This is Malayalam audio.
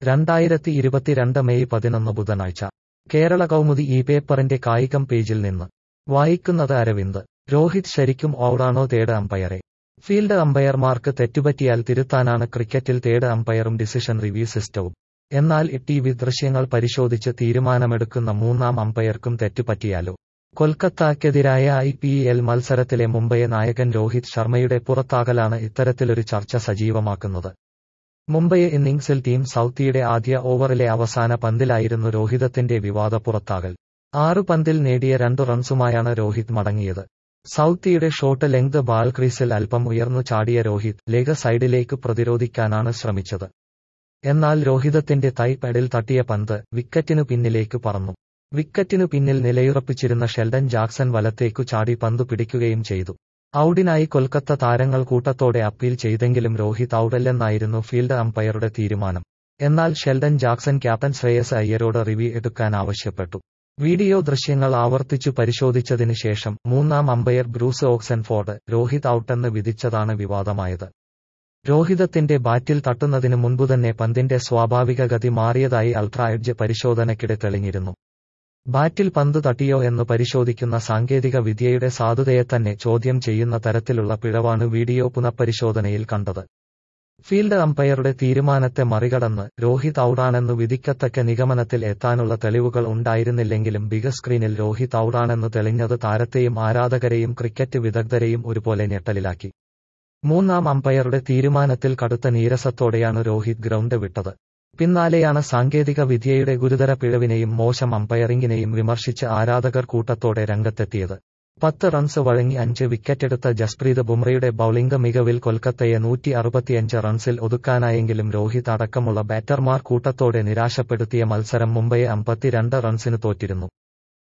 രണ്ടായിരത്തി ഇരുപത്തിരണ്ട് മെയ് പതിനൊന്ന് ബുധനാഴ്ച കേരള കൗമുദി ഈ പേപ്പറിന്റെ കായികം പേജിൽ നിന്ന് വായിക്കുന്നത് അരവിന്ദ് രോഹിത് ശരിക്കും ഔടാണോ തേർഡ് അമ്പയറെ ഫീൽഡ് അമ്പയർമാർക്ക് തെറ്റുപറ്റിയാൽ തിരുത്താനാണ് ക്രിക്കറ്റിൽ തേർഡ് അമ്പയറും ഡിസിഷൻ റിവ്യൂ സിസ്റ്റവും എന്നാൽ ടി വി ദൃശ്യങ്ങൾ പരിശോധിച്ച് തീരുമാനമെടുക്കുന്ന മൂന്നാം അമ്പയർക്കും തെറ്റുപറ്റിയാലോ കൊൽക്കത്തക്കെതിരായ ഐ പി എൽ മത്സരത്തിലെ മുംബൈ നായകൻ രോഹിത് ശർമ്മയുടെ പുറത്താകലാണ് ഇത്തരത്തിലൊരു ചർച്ച സജീവമാക്കുന്നത് മുംബൈ ഇന്നിംഗ്സിൽ ടീം സൗത്തിയുടെ ആദ്യ ഓവറിലെ അവസാന പന്തിലായിരുന്നു രോഹിതത്തിന്റെ വിവാദ പുറത്താകൽ ആറു പന്തിൽ നേടിയ രണ്ടു റൺസുമായാണ് രോഹിത് മടങ്ങിയത് സൗത്തിയുടെ ഷോട്ട് ലെങ്ത് ബാൾ ക്രീസിൽ അല്പം ഉയർന്നു ചാടിയ രോഹിത് ലേഗ സൈഡിലേക്ക് പ്രതിരോധിക്കാനാണ് ശ്രമിച്ചത് എന്നാൽ രോഹിതത്തിന്റെ തൈ പെഡിൽ തട്ടിയ പന്ത് വിക്കറ്റിനു പിന്നിലേക്ക് പറന്നു വിക്കറ്റിനു പിന്നിൽ നിലയുറപ്പിച്ചിരുന്ന ഷെൽഡൻ ജാക്സൺ വലത്തേക്കു ചാടി പന്തു പിടിക്കുകയും ചെയ്തു ഔഡിനായി കൊൽക്കത്ത താരങ്ങൾ കൂട്ടത്തോടെ അപ്പീൽ ചെയ്തെങ്കിലും രോഹിത് ഔടല്ലെന്നായിരുന്നു ഫീൽഡ് അമ്പയറുടെ തീരുമാനം എന്നാൽ ഷെൽഡൻ ജാക്സൺ ക്യാപ്റ്റൻ ശ്രേയസ് അയ്യരോട് റിവ്യൂ എടുക്കാൻ ആവശ്യപ്പെട്ടു വീഡിയോ ദൃശ്യങ്ങൾ ആവർത്തിച്ചു പരിശോധിച്ചതിന് ശേഷം മൂന്നാം അമ്പയർ ബ്രൂസ് ഓക്സൻഫോർഡ് രോഹിത് ഔട്ടെന്ന് വിധിച്ചതാണ് വിവാദമായത് രോഹിതത്തിന്റെ ബാറ്റിൽ തട്ടുന്നതിന് മുൻപുതന്നെ പന്തിന്റെ സ്വാഭാവിക ഗതി മാറിയതായി അൾട്രാ എഡ്ജ് പരിശോധനയ്ക്കിടെ തെളിഞ്ഞിരുന്നു ബാറ്റിൽ പന്ത് തട്ടിയോ എന്ന് പരിശോധിക്കുന്ന സാങ്കേതിക വിദ്യയുടെ സാധുതയെത്തന്നെ ചോദ്യം ചെയ്യുന്ന തരത്തിലുള്ള പിഴവാണ് വീഡിയോ പുനഃപരിശോധനയിൽ കണ്ടത് ഫീൽഡ് അമ്പയറുടെ തീരുമാനത്തെ മറികടന്ന് രോഹിത് ഔടാണെന്നു വിധിക്കത്തക്ക നിഗമനത്തിൽ എത്താനുള്ള തെളിവുകൾ ഉണ്ടായിരുന്നില്ലെങ്കിലും ബിഗ് സ്ക്രീനിൽ രോഹിത് ഔടാണെന്ന് തെളിഞ്ഞത് താരത്തെയും ആരാധകരെയും ക്രിക്കറ്റ് വിദഗ്ധരെയും ഒരുപോലെ ഞെട്ടലിലാക്കി മൂന്നാം അമ്പയറുടെ തീരുമാനത്തിൽ കടുത്ത നീരസത്തോടെയാണ് രോഹിത് ഗ്രൗണ്ട് വിട്ടത് പിന്നാലെയാണ് സാങ്കേതിക വിദ്യയുടെ ഗുരുതര പിഴവിനെയും മോശം അമ്പയറിംഗിനെയും വിമർശിച്ച് ആരാധകർ കൂട്ടത്തോടെ രംഗത്തെത്തിയത് പത്ത് റൺസ് വഴങ്ങി അഞ്ച് വിക്കറ്റെടുത്ത ജസ്പ്രീത് ബുംറയുടെ ബൌളിംഗ് മികവിൽ കൊൽക്കത്തയെ നൂറ്റി അറുപത്തിയഞ്ച് റൺസിൽ ഒതുക്കാനായെങ്കിലും രോഹിത് അടക്കമുള്ള ബാറ്റർമാർ കൂട്ടത്തോടെ നിരാശപ്പെടുത്തിയ മത്സരം മുംബൈയെ അമ്പത്തിരണ്ട് റൺസിന് തോറ്റിരുന്നു